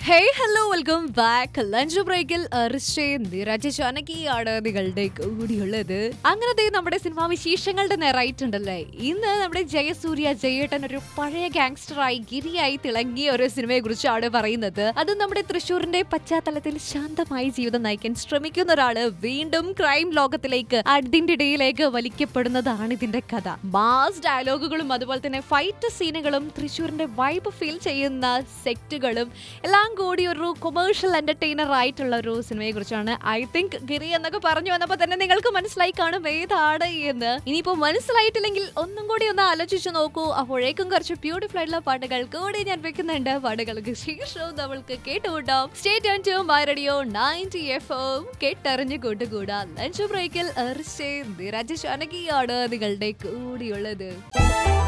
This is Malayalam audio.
hey hello welcome back lunch ബ്രേക്കിൽ നിരജ ജാനകിയാണ് നിങ്ങളുടെ കൂടിയുള്ളത് അങ്ങനത്തെ നമ്മുടെ സിനിമാ വിശേഷങ്ങളുടെ നിറയിട്ടുണ്ടല്ലേ ഇന്ന് നമ്മുടെ ജയസൂര്യ ജയേട്ടൻ ഒരു പഴയ ഗാങ്സ്റ്ററായി ഗിരിയായി തിളങ്ങിയ ഒരു സിനിമയെ കുറിച്ചാണ് പറയുന്നത് അത് നമ്മുടെ തൃശ്ശൂരിന്റെ പശ്ചാത്തലത്തിൽ ശാന്തമായി ജീവിതം നയിക്കാൻ ശ്രമിക്കുന്ന ഒരാള് വീണ്ടും ക്രൈം ലോകത്തിലേക്ക് അതിന്റെ ഇടയിലേക്ക് വലിക്കപ്പെടുന്നതാണ് ഇതിന്റെ കഥ മാസ് ഡയലോഗുകളും അതുപോലെ തന്നെ ഫൈറ്റ് സീനുകളും തൃശ്ശൂരിന്റെ വൈബ് ഫീൽ ചെയ്യുന്ന സെറ്റുകളും എല്ലാം കൂടി ഒരു കൊമേഴ്ഷ്യൽ എന്റർടൈനർ ആയിട്ടുള്ള ഒരു സിനിമയെ കുറിച്ചാണ് ഐ തിങ്ക് ഗിരി എന്നൊക്കെ പറഞ്ഞു വന്നപ്പോ തന്നെ നിങ്ങൾക്ക് മനസ്സിലായി കാണും ഏതാണ് എന്ന് ഇനിയിപ്പോ മനസ്സിലായിട്ടില്ലെങ്കിൽ ഒന്നും കൂടി ഒന്ന് ആലോചിച്ച് നോക്കൂ അപ്പോഴേക്കും കുറച്ച് ബ്യൂട്ടിഫുൾ ആയിട്ടുള്ള പാട്ടുകൾ കൂടി ഞാൻ വെക്കുന്നുണ്ട് പാട്ടുകൾക്ക് ശേഷവും നമ്മൾക്ക് കേട്ടുകൂട്ടാം സ്റ്റേറ്റ് ഓൺ to my radio ninety F M കേട്ടറിഞ്ഞു കൂട്ടുകൂടാ ലഞ്ച് ബ്രേക്കിൽ എർഷേ നിരജ ജാനകിയാണ് നിങ്ങളുടെ കൂടിയുള്ളത്